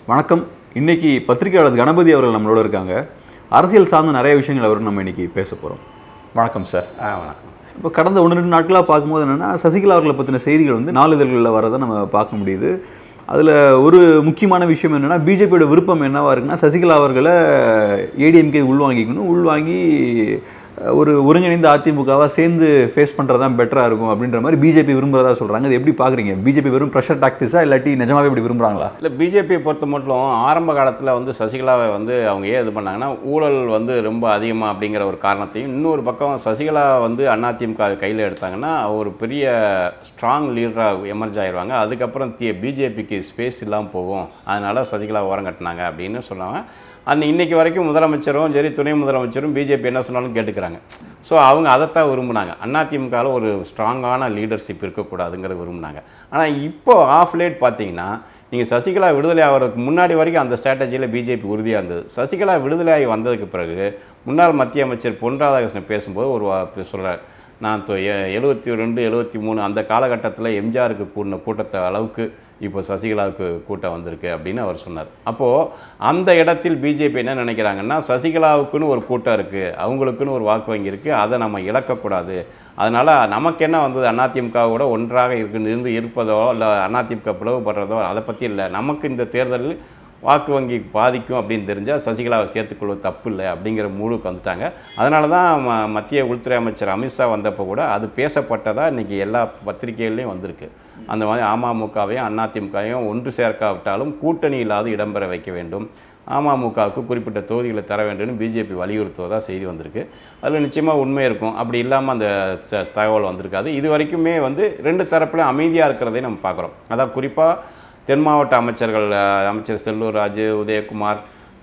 வணக்கம் இன்னைக்கு பத்திரிகையாளர் கணபதி அவர்கள் நம்மளோட இருக்காங்க அரசியல் சார்ந்த நிறைய விஷயங்கள் அவரும் நம்ம இன்னைக்கு பேச போகிறோம் வணக்கம் சார் ஆ வணக்கம் இப்போ கடந்த ஒன்று ரெண்டு நாட்களாக பார்க்கும்போது என்னென்னா சசிகலா அவர்களை பற்றின செய்திகள் வந்து நாளிதழ்களில் வரதை நம்ம பார்க்க முடியுது அதில் ஒரு முக்கியமான விஷயம் என்னென்னா பிஜேபியோட விருப்பம் என்னவா இருக்குன்னா சசிகலா அவர்களை ஏடிஎம்கே உள்வாங்கிக்கணும் உள்வாங்கி அஹ், ஒரு ஒருங்கிணைந்த அதிமுகவை சேர்ந்து ஃபேஸ் பண்ணுறது தான் பெட்டராக இருக்கும் அப்படின்ற மாதிரி பிஜேபி விரும்புகிறதா சொல்கிறாங்க அது எப்படி பார்க்குறீங்க பிஜேபி வெறும் ப்ரெஷர் டாக்டிஸா இல்லாட்டி நிஜமாவே இப்படி விரும்புகிறாங்களா இல்லை பிஜேபியை பொறுத்த மட்டும் ஆரம்ப காலத்தில் வந்து சசிகலாவை வந்து அவங்க ஏன் இது பண்ணாங்கன்னா ஊழல் வந்து ரொம்ப அதிகமாக அப்படிங்கிற ஒரு காரணத்தையும் இன்னொரு பக்கம் சசிகலா வந்து அதிமுக கையில் எடுத்தாங்கன்னா ஒரு பெரிய ஸ்ட்ராங் லீடராக எமர்ஜ் ஆயிடுவாங்க அதுக்கப்புறம் தி பிஜேபிக்கு ஸ்பேஸ் இல்லாமல் போகும் அதனால் சசிகலா ஓரம் கட்டினாங்க அப்படின்னு சொன்னாங்க அந்த இன்னைக்கு வரைக்கும் முதலமைச்சரும் சரி துணை முதலமைச்சரும் பிஜேபி என்ன சொன்னாலும் கேட்டுக்கிறாங்க ஸோ அவங்க அதைத்தான் விரும்புனாங்க அதிமுகவில் ஒரு ஸ்ட்ராங்கான லீடர்ஷிப் இருக்கக்கூடாதுங்கிறத விரும்புனாங்க ஆனால் இப்போ ஆஃப் லேட் பார்த்தீங்கன்னா நீங்கள் சசிகலா விடுதலை ஆகிறதுக்கு முன்னாடி வரைக்கும் அந்த ஸ்ட்ராட்டஜியில் பிஜேபி உறுதியாக இருந்தது சசிகலா விடுதலையாகி வந்ததுக்கு பிறகு முன்னாள் மத்திய அமைச்சர் பொன் ராதாகிருஷ்ணன் பேசும்போது ஒரு சொல்கிறார் நான் தொ- எ- எழுபத்தி ரெண்டு எழுபத்தி மூணு அந்த காலகட்டத்தில் எம்ஜிஆருக்கு கூடின கூட்டத்தை அளவுக்கு இப்போ சசிகலாவுக்கு கூட்டம் வந்திருக்கு அப்படின்னு அவர் சொன்னார் அப்போது அந்த இடத்தில் பிஜேபி என்ன நினைக்கிறாங்கன்னா சசிகலாவுக்குன்னு ஒரு கூட்டம் இருக்குது அவங்களுக்குன்னு ஒரு வாக்கு வங்கி இருக்குது அதை நம்ம இழக்கக்கூடாது அதனால் நமக்கு என்ன வந்தது அதிமுகவோட ஒன்றாக இருக்கு இருந்து இருப்பதோ இல்லை அதிமுக பிளவுபடுறதோ அதை பற்றி இல்லை நமக்கு இந்த தேர்தலில் வாக்கு வங்கி பாதிக்கும் அப்படின்னு தெரிஞ்சால் சசிகலாவை சேர்த்துக்கொள்வது தப்பு இல்லை அப்படிங்கிற மூடுக்கு வந்துட்டாங்க அதனால தான் ம மத்திய உள்துறை அமைச்சர் அமித்ஷா வந்தப்போ கூட அது பேசப்பட்டதாக இன்றைக்கி எல்லா பத்திரிகைகள்லையும் வந்திருக்கு அந்த மாதிரி அமமுகவையும் அதிமுகவையும் ஒன்று சேர்க்காவிட்டாலும் கூட்டணி இல்லாத இடம்பெற வைக்க வேண்டும் அமமுகவுக்கு குறிப்பிட்ட தொகுதிகளை தர வேண்டும்னு பிஜேபி வலியுறுத்துவதாக செய்தி வந்திருக்கு அதில் நிச்சயமாக உண்மை இருக்கும் அப்படி இல்லாமல் அந்த ச- தகவல் வந்திருக்காது இது வரைக்குமே வந்து ரெண்டு தரப்புலையும் அமைதியாக இருக்கிறதை நம்ம பார்க்குறோம் அதான் குறிப்பாக தென் மாவட்ட அமைச்சர்கள் அஹ், அமைச்சர் செல்லூர் ராஜு உதயகுமார்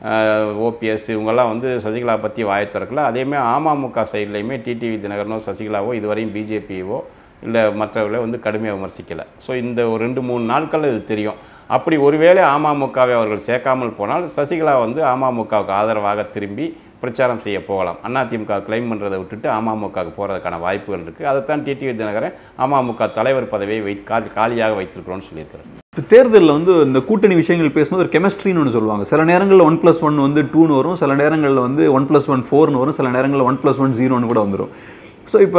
ஓபிஎஸ் இவங்கெல்லாம் வந்து சசிகலா பற்றி வாயை திறக்கல அதேமாதிரி அமமுக சைட்லேயுமே டிடிவி தினகரனோ சசிகலாவோ இதுவரையும் பிஜேபியவோ இல்லை மற்றவர்களோ வந்து கடுமையாக விமர்சிக்கலை ஸோ இந்த ஒரு ரெண்டு மூணு நாட்களில் இது தெரியும் அப்படி ஒருவேளை அமமுகவை அவர்கள் சேர்க்காமல் போனால் சசிகலா வந்து அமமுகவுக்கு ஆதரவாக திரும்பி பிரச்சாரம் செய்ய போகலாம் அதிமுக கிளைம் பண்ணுறதை விட்டுட்டு அமமுகவுக்கு போகிறதுக்கான வாய்ப்புகள் இருக்குது அதைத்தான் டிடிவி தினகரன் அமமுக தலைவர் பதவியை வை காலி காலியாக வைத்திருக்கிறோன்னு சொல்லியிருக்கிறார் இப்போ தேர்தலில் வந்து இந்த கூட்டணி விஷயங்கள் பேசும்போது ஒரு கெமிஸ்ட்ரின்னு ஒன்று சொல்லுவாங்க சில நேரங்களில் ஒன் ப்ளஸ் ஒன் வந்து டூன்னு வரும் சில நேரங்களில் வந்து ஒன் ப்ளஸ் ஒன் ஃபோர்னு வரும் சில நேரங்களில் ஒன் ப்ளஸ் ஒன் ஜீரோன்னு கூட வந்துடும் ஸோ இப்போ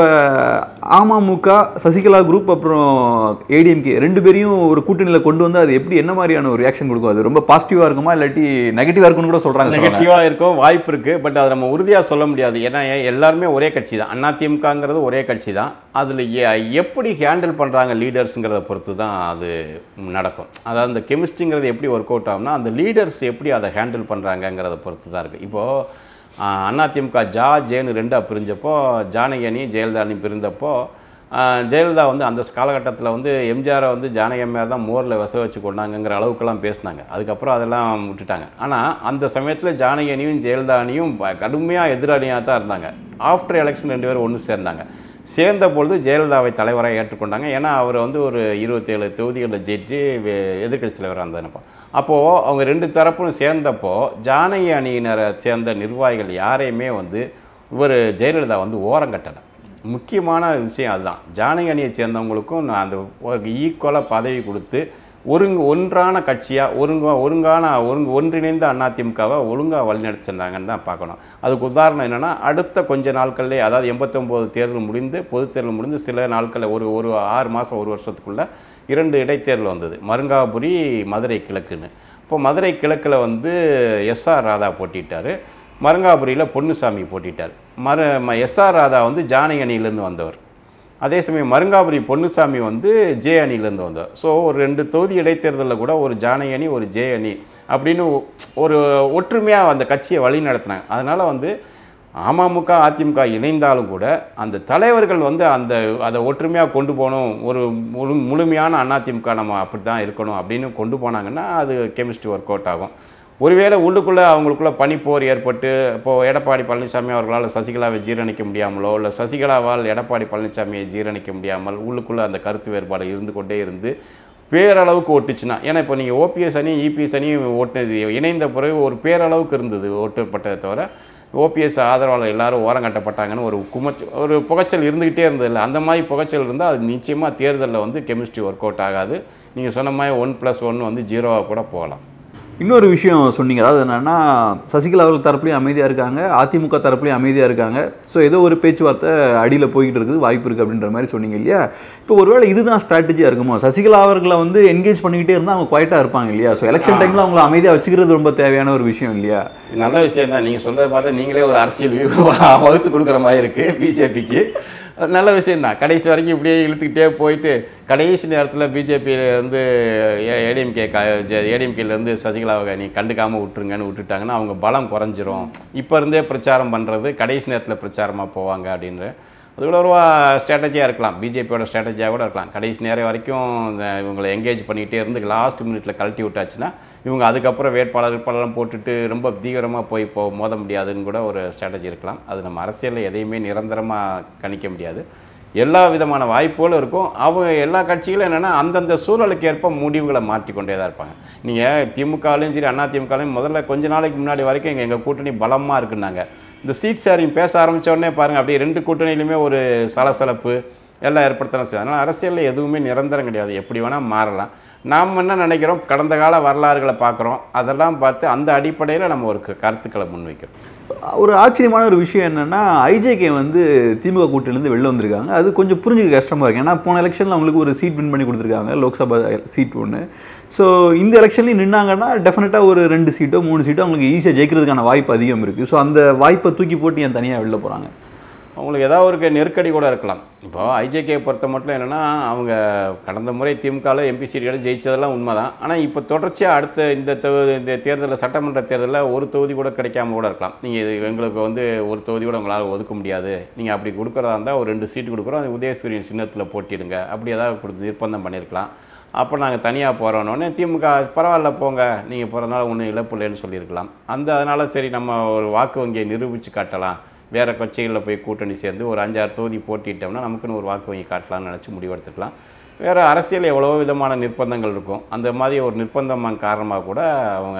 அமமுக சசிகலா குரூப் அப்புறம் ஏடிஎம்கே ரெண்டு பேரையும் ஒரு கூட்டணியில் கொண்டு வந்து அது எப்படி என்ன மாதிரியான ஒரு ரியாக்ஷன் கொடுக்கும் அது ரொம்ப பாசிட்டிவாக இருக்குமா இல்லாட்டி நெகட்டிவாக இருக்குன்னு கூட சொல்கிறாங்க நெகட்டிவாக இருக்கும் வாய்ப்பு இருக்குது பட் அதை நம்ம உறுதியாக சொல்ல முடியாது ஏன்னா எ- எல்லாருமே ஒரே கட்சி தான் அதிமுகங்கிறது ஒரே கட்சி தான் அதில் எப்படி ஹேண்டில் பண்ணுறாங்க லீடர்ஸுங்கிறத பொறுத்து தான் அது நடக்கும் அதாவது அந்த கெமிஸ்ட்ரிங்கிறது எப்படி ஒர்க் அவுட் ஆகும்னா அந்த லீடர்ஸ் எப்படி அதை ஹேண்டில் பண்ணுறாங்கங்கிறத பொறுத்து தான் இருக்குது இப்போது அதிமுக ஜா ஜேன்னு ரெண்டாக பிரிஞ்சப்போ ஜானகி அணி ஜெயலலிதா அணி பிரிந்தப்போ ஆஹ், ஜெயலலிதா வந்து அந்த காலகட்டத்தில் வந்து எம்ஜிஆரை வந்து ஜானகி அம்மையார் தான் மோரில் விச வச்சு கொண்டாங்கங்கிற அளவுக்கெல்லாம் பேசினாங்க அதுக்கப்புறம் அதெல்லாம் விட்டுட்டாங்க ஆனால் அந்த சமயத்தில் ஜானகி அணியும் ஜெயலலிதா அணியும் ப- கடுமையாக எதிரணியாக தான் இருந்தாங்க ஆஃப்டர் எலெக்ஷன் ரெண்டு பேரும் ஒன்று சேர்ந்தாங்க சேர்ந்த பொழுது ஜெயலலிதாவை தலைவராக ஏற்றுக்கொண்டாங்க ஏன்னா அவர் வந்து ஒரு இருபத்தேழு தொகுதிகளில் ஜெயிச்சு வே- எதிர்க்கட்சி தலைவராக இருந்ததுனப்போ அப்போது அவங்க ரெண்டு தரப்பும் சேர்ந்தப்போ ஜானகி அணியினரை சேர்ந்த நிர்வாகிகள் யாரையுமே வந்து இவர் ஜெயலலிதா வந்து ஓரங்கட்டலை முக்கியமான விஷயம் அதுதான் ஜானகி அணியை சேர்ந்தவங்களுக்கும் நான் அந்த ஈக்குவலாக பதவி கொடுத்து ஒருங்கு ஒன்றான கட்சியாக ஒருங்க ஒருங்கான ஒருங்கு ஒன்றிணைந்த அதிமுகவை ஒழுங்காக வழிநடத்தி சென்றாங்கன்னு தான் பார்க்கணும் அதுக்கு உதாரணம் என்னென்னா அடுத்த கொஞ்ச நாட்கள்லேயே அதாவது எண்பத்தொம்போது தேர்தல் முடிந்து பொதுத் தேர்தல் முடிந்து சில நாட்களில் ஒரு ஒரு ஆறு மாதம் ஒரு வருஷத்துக்குள்ளே இரண்டு இடைத்தேர்தல் வந்தது மருங்காபுரி மதுரை கிழக்குன்னு இப்போ மதுரை கிழக்கில் வந்து எஸ்ஆர் ராதா போட்டிட்டார் மருங்காபுரியில் பொன்னுசாமி போட்டிட்டார் மரு எஸ்ஆர் ராதா வந்து ஜானகி அணியிலேருந்து வந்தவர் அதே சமயம் மருங்காபுரி பொன்னுசாமி வந்து ஜே அணியிலேருந்து வந்தார் ஸோ ஒரு ரெண்டு தொகுதி இடைத்தேர்தலில் கூட ஒரு ஜானகி அணி ஒரு ஜே அணி அப்படின்னு ஒரு ஒற்றுமையாக அந்த கட்சியை வழி நடத்தினாங்க அதனால் வந்து அமமுக அதிமுக இணைந்தாலும் கூட அந்த தலைவர்கள் வந்து அந்த அதை ஒற்றுமையாக கொண்டு போகணும் ஒரு முழு முழுமையான அதிமுக நம்ம அப்படி தான் இருக்கணும் அப்படின்னு கொண்டு போனாங்கன்னா அது கெமிஸ்ட்ரி ஒர்க் அவுட் ஆகும் ஒருவேளை உள்ளுக்குள்ளே அவங்களுக்குள்ள பனிப்போர் ஏற்பட்டு இப்போது எடப்பாடி பழனிசாமி அவர்களால் சசிகலாவை ஜீரணிக்க முடியாமலோ இல்லை சசிகலாவால் எடப்பாடி பழனிசாமியை ஜீரணிக்க முடியாமல் உள்ளுக்குள்ளே அந்த கருத்து வேறுபாடு இருந்து கொண்டே இருந்து பேரளவுக்கு ஒட்டுச்சுன்னா ஏன்னா இப்போ நீங்கள் ஓபிஎஸ் அணி இபிஎஸ் அணியும் ஓட்டுனது இணைந்த பிறகு ஒரு பேரளவுக்கு இருந்தது ஓட்டப்பட்டதை தவிர ஓபிஎஸ் ஆதரவாளர் எல்லாரும் ஓரங்கட்டப்பட்டாங்கன்னு ஒரு குமச்ச ஒரு புகைச்சல் இருந்துக்கிட்டே இருந்ததில்ல அந்த மாதிரி புகைச்சல் இருந்தால் அது நிச்சயமாக தேர்தலில் வந்து கெமிஸ்ட்ரி ஒர்க் அவுட் ஆகாது நீங்கள் சொன்ன மாதிரி ஒன் ப்ளஸ் ஒன் வந்து ஜீரோவாக கூட போகலாம் இன்னொரு விஷயம் சொன்னீங்க அதாவது என்னன்னா சசிகலா அவர்கள் தரப்புலையும் அமைதியாக இருக்காங்க அதிமுக தரப்புலையும் அமைதியாக இருக்காங்க ஸோ ஏதோ ஒரு பேச்சுவார்த்தை அடியில் போய்கிட்டு இருக்குது வாய்ப்பு இருக்குது அப்படின்ற மாதிரி சொன்னீங்க இல்லையா இப்போ ஒருவேளை இதுதான் ஸ்ட்ராட்டஜியாக இருக்குமோ சசிகலா அவர்களை வந்து என்கேஜ் பண்ணிக்கிட்டே இருந்தால் அவங்க குவாய்ட்டாக இருப்பாங்க இல்லையா ஸோ எலெக்ஷன் டைமில் அவங்கள அமைதியாக வச்சுக்கிறது ரொம்ப தேவையான ஒரு விஷயம் இல்லையா இது நல்ல விஷயம் தான் நீங்கள் சொல்கிறத பார்த்தா நீங்களே ஒரு அரசியல் வியூகம் வகுத்து கொடுக்குற மாதிரி இருக்குது பிஜேபிக்கு நல்ல விஷயம்தான் கடைசி வரைக்கும் இப்படியே இழுத்துக்கிட்டே போயிட்டு கடைசி நேரத்தில் பிஜேபி வந்து ஏடிஎம்கே ஏடிஎம்கேலேருந்து சசிகலாவை நீ கண்டுக்காமல் விட்டுருங்கன்னு விட்டுட்டாங்கன்னா அவங்க பலம் குறைஞ்சிரும் இப்போ இருந்தே பிரச்சாரம் பண்ணுறது கடைசி நேரத்தில் பிரச்சாரமாக போவாங்க அப்படின்ற அது கூட ஒரு ஸ்ட்ராட்டஜியாக இருக்கலாம் பிஜேபியோட ஸ்ட்ராட்டஜியாக கூட இருக்கலாம் கடைசி நேரம் வரைக்கும் இந்த இவங்களை எங்கேஜ் பண்ணிகிட்டே இருந்து லாஸ்ட் மினிட்ல கழட்டி விட்டாச்சுன்னா இவங்க அதுக்கப்புறம் வேட்பாளர் வேட்பாளர்லாம் போட்டுட்டு ரொம்ப தீவிரமாக போய் இப்போ மோத முடியாதுன்னு கூட ஒரு ஸ்ட்ராட்டஜி இருக்கலாம் அது நம்ம அரசியலில் எதையுமே நிரந்தரமாக கணிக்க முடியாது எல்லா விதமான வாய்ப்புகளும் இருக்கும் அவங்க எல்லா கட்சிகளும் என்னென்னா அந்தந்த சூழலுக்கு ஏற்ப முடிவுகளை மாற்றிக்கொண்டே தான் இருப்பாங்க நீங்கள் திமுகலையும் சரி அண்ணா திமுகலையும் முதல்ல கொஞ்ச நாளைக்கு முன்னாடி வரைக்கும் எங்கள் எங்கள் கூட்டணி பலமாக இருக்குன்னாங்க இந்த சீட் ஷேரிங் பேச ஆரம்பிச்ச உடனே பாருங்கள் அப்படியே ரெண்டு கூட்டணியிலுமே ஒரு சலசலப்பு எல்லாம் ஏற்படுத்தலாம் செய்யும் அதனால் அரசியலில் எதுவுமே நிரந்தரம் கிடையாது எப்படி வேணால் மாறலாம் நாம் என்ன நினைக்கிறோம் கடந்த கால வரலாறுகளை பார்க்குறோம் அதெல்லாம் பார்த்து அந்த அடிப்படையில் நம்ம ஒரு க- கருத்துக்களை முன்வைக்கிறோம் ஒரு ஆச்சரியமான ஒரு விஷயம் என்னன்னா ஐஜேகே வந்து திமுக கூட்டிலேருந்து வெளில வந்திருக்காங்க அது கொஞ்சம் புரிஞ்சுக்க கஷ்டமாக இருக்கு ஏன்னா போன எலெக்ஷனில் அவங்களுக்கு ஒரு சீட் வின் பண்ணி கொடுத்துருக்காங்க லோக்சபா சீட் ஒன்று ஸோ இந்த எலெக்ஷன்லையும் நின்னாங்கன்னா டெஃபினட்டாக ஒரு ரெண்டு சீட்டோ மூணு சீட்டோ அவங்களுக்கு ஈஸியாக ஜெயிக்கிறதுக்கான வாய்ப்பு அதிகம் இருக்குது ஸோ அந்த வாய்ப்பை தூக்கி போட்டு ஏன் தனியாக வெளில போகிறாங்க அவங்களுக்கு ஏதாவது ஒரு நெருக்கடி கூட இருக்கலாம் இப்போ ஐஜேகே பொறுத்த மட்டும் என்னென்னா அவங்க கடந்த முறை திமுகவில் எம்பி சீட்டுகளை ஜெயிச்சதெல்லாம் உண்மை தான் ஆனால் இப்போ தொடர்ச்சியாக அடுத்த இந்த தொ- இந்த தேர்தலில் சட்டமன்ற தேர்தலில் ஒரு தொகுதி கூட கிடைக்காம கூட இருக்கலாம் நீங்கள் இது எங்களுக்கு வந்து ஒரு தொகுதி கூட உங்களால் ஒதுக்க முடியாது நீங்கள் அப்படி கொடுக்குறதா இருந்தால் ஒரு ரெண்டு சீட்டு கொடுக்குறோம் அது உதயசூரியன் சின்னத்தில் போட்டிடுங்க அப்படி ஏதாவது கொடுத்து நிர்பந்தம் பண்ணியிருக்கலாம் அப்போ நாங்கள் தனியாக போகிறோன்னொடனே திமுக பரவாயில்ல போங்க நீங்கள் போகிறதுனால ஒன்றும் இழப்பு இல்லைன்னு சொல்லியிருக்கலாம் அந்த அதனால் சரி நம்ம ஒரு வாக்கு வங்கியை நிரூபித்து காட்டலாம் வேறு கட்சிகளில் போய் கூட்டணி சேர்ந்து ஒரு அஞ்சாறு தொகுதி போட்டிட்டோம்னா நமக்குன்னு ஒரு வாக்கு வங்கி காட்டலாம்னு நினச்சி முடிவெடுத்துக்கலாம் வேறு அரசியல் எவ்வளவோ விதமான நிர்பந்தங்கள் இருக்கும் அந்த மாதிரி ஒரு நிர்பந்தம் காரணமாக கூட அவங்க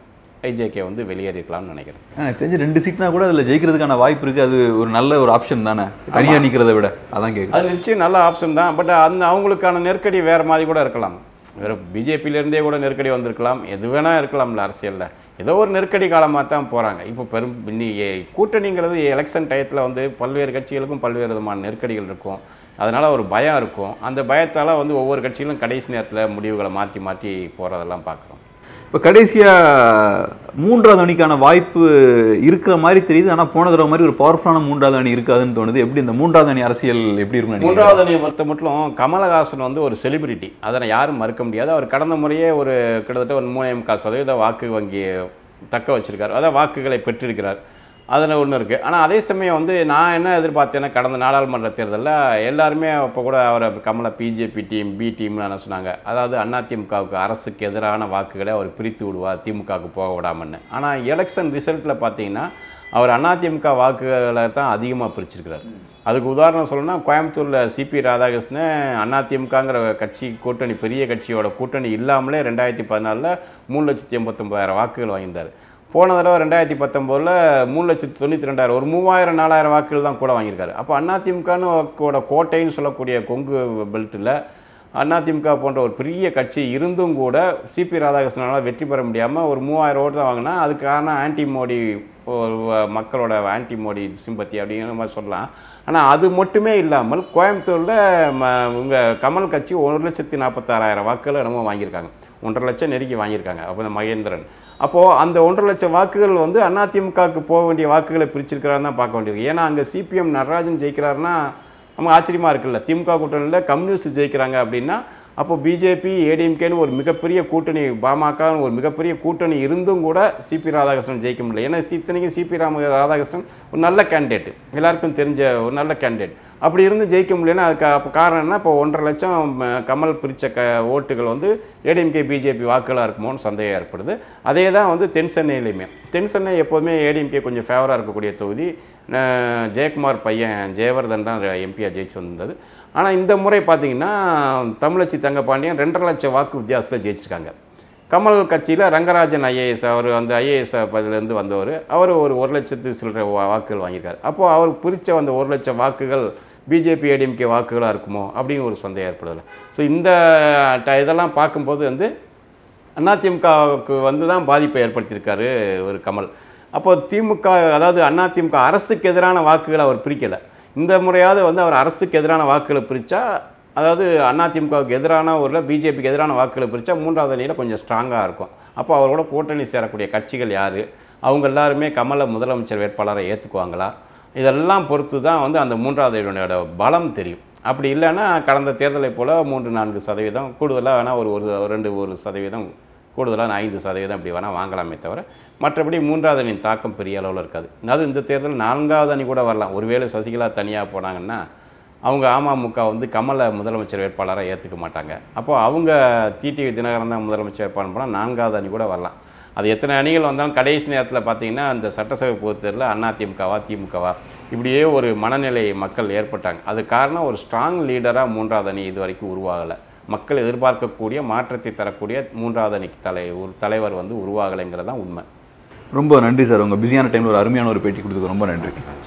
ஐஜேகே வந்து வெளியேறிக்கலாம்னு நினைக்கிறேன் எனக்கு தெரிஞ்சு ரெண்டு சீட்னா கூட அதில் ஜெயிக்கிறதுக்கான வாய்ப்பு இருக்குது அது ஒரு நல்ல ஒரு ஆப்ஷன் தானே தனியாக நிற்கிறத விட அதான் கேட்குறேன் அது நிச்சயம் நல்ல ஆப்ஷன் தான் பட் அந்த அவங்களுக்கான நெருக்கடி வேறு மாதிரி கூட இருக்கலாம் வேறு பிஜேபியிலேருந்தே கூட நெருக்கடி வந்திருக்கலாம் எது வேணால் இருக்கலாம்ல அரசியலில் ஏதோ ஒரு நெருக்கடி காலமாக தான் போகிறாங்க இப்போ பெரும் இன்னி எ- கூட்டணிங்கிறது எலெக்ஷன் டயத்தில் வந்து பல்வேறு கட்சிகளுக்கும் பல்வேறு விதமான நெருக்கடிகள் இருக்கும் அதனால் ஒரு பயம் இருக்கும் அந்த பயத்தால் வந்து ஒவ்வொரு கட்சிகளும் கடைசி நேரத்தில் முடிவுகளை மாற்றி மாற்றி போகிறதெல்லாம் பார்க்குறோம் இப்போ கடைசியாக மூன்றாவது அணிக்கான வாய்ப்பு இருக்கிற மாதிரி தெரியுது ஆனால் போன தடவை மாதிரி ஒரு பவர்ஃபுல்லான மூன்றாவது அணி இருக்காதுன்னு தோணுது எப்படி இந்த மூன்றாவது அணி அரசியல் எப்படி இருக்கும்னு நினைக்கிறீங்க? மூன்றாவது அணியை பொறுத்த மட்டும் கமலஹாசன் வந்து ஒரு செலிபிரிட்டி அதை யாரும் மறுக்க முடியாது அவர் கடந்த முறையே ஒரு கிட்டத்தட்ட ஒரு மூணே முக்கால் சதவீத வாக்கு வங்கியை தக்க வச்சிருக்கார் அதாவது வாக்குகளை பெற்றிருக்கிறார் அதில் ஒன்று இருக்குது ஆனால் அதே சமயம் வந்து நான் என்ன எதிர்பார்த்தேன்னா கடந்த நாடாளுமன்ற தேர்தலில் எல்லாருமே அப்போ கூட அவரை கமலை பிஜேபி டீம் பி டீம்னு என்ன சொன்னாங்க அதாவது அதிமுகவுக்கு அரசுக்கு எதிரான வாக்குகளை அவர் பிரித்து விடுவார் திமுகவுக்கு போக விடாமன்னு ஆனால் எலெக்ஷன் ரிசல்ட்டில் பார்த்தீங்கன்னா அவர் அதிமுக வாக்குகளை தான் அதிகமாக பிரிச்சிருக்கிறார் அதுக்கு உதாரணம் சொல்லணும்னா கோயம்புத்தூரில் சிபி ராதாகிருஷ்ணன் அதிமுகங்கிற கட்சி கூட்டணி பெரிய கட்சியோட கூட்டணி இல்லாமலே ரெண்டாயிரத்தி பதினாலில் மூணு லட்சத்தி எண்பத்தொம்பதாயிரம் வாக்குகள் வாங்கியிருந்தார் போன தடவை ரெண்டாயிரத்தி பத்தொம்போதில் மூணு லட்சத்தி தொண்ணூற்றி ரெண்டாயிரம் ஒரு மூவாயிரம் நாலாயிரம் வாக்குகள் தான் கூட வாங்கியிருக்காரு அப்போ அதிமுகன்னு கூட கோட்டைன்னு சொல்லக்கூடிய கொங்கு பெல்ட்டில் அதிமுக போன்ற ஒரு பெரிய கட்சி இருந்தும் கூட சிபி ராதாகிருஷ்ணனால் வெற்றி பெற முடியாமல் ஒரு மூவாயிரம் ஓட்டு தான் வாங்கினா அதுக்கான ஆன்டி மோடி ஒரு வ- மக்களோட ஆன்டி மோடி சிம்பத்தி அப்படிங்கிற மாதிரி சொல்லலாம் ஆனால் அது மட்டுமே இல்லாமல் கோயம்புத்தூரில் ம உங்கள் கமல் கட்சி ஒரு லட்சத்தி நாற்பத்தாறாயிரம் வாக்குகள் என்னமோ வாங்கியிருக்காங்க ஒன்றரை லட்சம் நெருக்கி வாங்கியிருக்காங்க அப்போ இந்த மகேந்திரன் அப்போது அந்த ஒன்றரை லட்சம் வாக்குகள் வந்து அதிமுகவுக்கு போக வேண்டிய வாக்குகளை பிரிச்சிருக்கிறாருன்னு தான் பார்க்க வேண்டியிருக்கு ஏன்னா அங்கே சிபிஎம் நடராஜன் ஜெயிக்கிறாருன்னா நம்ம ஆச்சரியமாக இருக்குல்ல திமுக கூட்டணியில் கம்யூனிஸ்ட் ஜெயிக்கிறாங்க அப்படின்னா அப்போ பிஜேபி ஏடிஎம்கேன்னு ஒரு மிகப்பெரிய கூட்டணி பாமகன்னு ஒரு மிகப்பெரிய கூட்டணி இருந்தும் கூட சிபி ராதாகிருஷ்ணன் ஜெயிக்க முடியல ஏன்னா சி- இத்தனைக்கும் சிபி ராம ராதாகிருஷ்ணன் ஒரு நல்ல கேண்டிடேட் எல்லாருக்கும் தெரிஞ்ச ஒரு நல்ல கேண்டிடேட் அப்படி இருந்து ஜெயிக்க முடியலன்னா அதுக்கு அப்போ காரணம் என்ன இப்போ ஒன்றரை லட்சம் ம, கமல் பிரித்த க ஓட்டுகள் வந்து ஏடிஎம்கே பிஜேபி வாக்குகளாக இருக்குமோன்னு சந்தேகம் ஏற்படுது அதே தான் வந்து தென் சென்னையிலையுமே தென் சென்னை எப்போதுமே ஏடிஎம்கே கொஞ்சம் ஃபேவராக இருக்கக்கூடிய தொகுதி அஹ், ஜெயக்குமார் பையன் ஜெயவர்தன் தான் எம்பியாக ஜெயிச்சு வந்தது ஆனால் இந்த முறை பார்த்தீங்கன்னா தமிழச்சி தங்கபாண்டியன் ரெண்டரை லட்சம் வாக்கு வித்தியாசத்தில் ஜெயிச்சிருக்காங்க கமல் கட்சியில் ரங்கராஜன் ஐஏஎஸ் அவர் அந்த ஐஏஎஸ் பதிலேருந்து வந்தவர் அவர் ஒரு ஒரு லட்சத்து சில்லற வா- வாக்குகள் வாங்கியிருக்காரு அப்போது அவர் பிரித்த அந்த ஒரு லட்சம் வாக்குகள் பிஜேபி ஏடிஎம்கே வாக்குகளாக இருக்குமோ அப்படின்னு ஒரு சந்தேகம் ஏற்படுதில்ல ஸோ இந்த ட- இதெல்லாம் பார்க்கும்போது வந்து அதிமுகவுக்கு வந்து தான் பாதிப்பை ஏற்படுத்தியிருக்காரு ஒரு கமல் அப்போ திமுக அதாவது அதிமுக அரசுக்கு எதிரான வாக்குகளை அவர் பிரிக்கலை இந்த முறையாவது வந்து அவர் அரசுக்கு எதிரான வாக்குகளை பிரித்தா அதாவது அதிமுகவுக்கு எதிரான ஒரு பிஜேபிக்கு எதிரான வாக்குகளை பிரித்தா மூன்றாவது அணியில் கொஞ்சம் ஸ்ட்ராங்காக இருக்கும் அப்போ அவரோட கூட்டணி சேரக்கூடிய கட்சிகள் யார் அவங்க எல்லாருமே கமலை முதலமைச்சர் வேட்பாளரை ஏற்றுக்குவாங்களா இதெல்லாம் பொறுத்து தான் வந்து அந்த மூன்றாவது அணியோட பலம் தெரியும் அப்படி இல்லைன்னா கடந்த தேர்தலை போல் மூன்று நான்கு சதவீதம் கூடுதலாக வேணால் ஒரு ஒரு ரெண்டு ஒரு சதவீதம் கூடுதலாக ஐந்து சதவீதம் இப்படி வேணால் வாங்கலாமே தவிர மற்றபடி மூன்றாவது அணியின் தாக்கம் பெரிய அளவில் இருக்காது அது இந்த தேர்தல் நான்காவது அணி கூட வரலாம் ஒருவேளை சசிகலா தனியாக போனாங்கன்னா அவங்க அமமுக வந்து கமலை முதலமைச்சர் வேட்பாளராக ஏற்றுக்க மாட்டாங்க அப்போ அவங்க டிடிவி தினகரன் தான் முதலமைச்சர் வேட்பாளர் போனால் நான்காவது அணி கூட வரலாம் அது எத்தனை அணிகள் வந்தாலும் கடைசி நேரத்தில் பார்த்தீங்கன்னா அந்த சட்டசபை பொறுத்தவரையில் அதிமுகவா திமுகவா இப்படியே ஒரு மனநிலை மக்கள் ஏற்பட்டாங்க அது காரணம் ஒரு ஸ்ட்ராங் லீடராக மூன்றாவது அணி இது வரைக்கும் உருவாகலை மக்கள் எதிர்பார்க்கக்கூடிய மாற்றத்தை தரக்கூடிய மூன்றாவது அணிக்கு தலை ஒரு தலைவர் வந்து உருவாகலைங்கிறது தான் உண்மை ரொம்ப நன்றி சார் உங்கள் பிஸியான டைமில் ஒரு அருமையான ஒரு பேட்டி கொடுத்ததுக்கு ரொம்ப நன்றி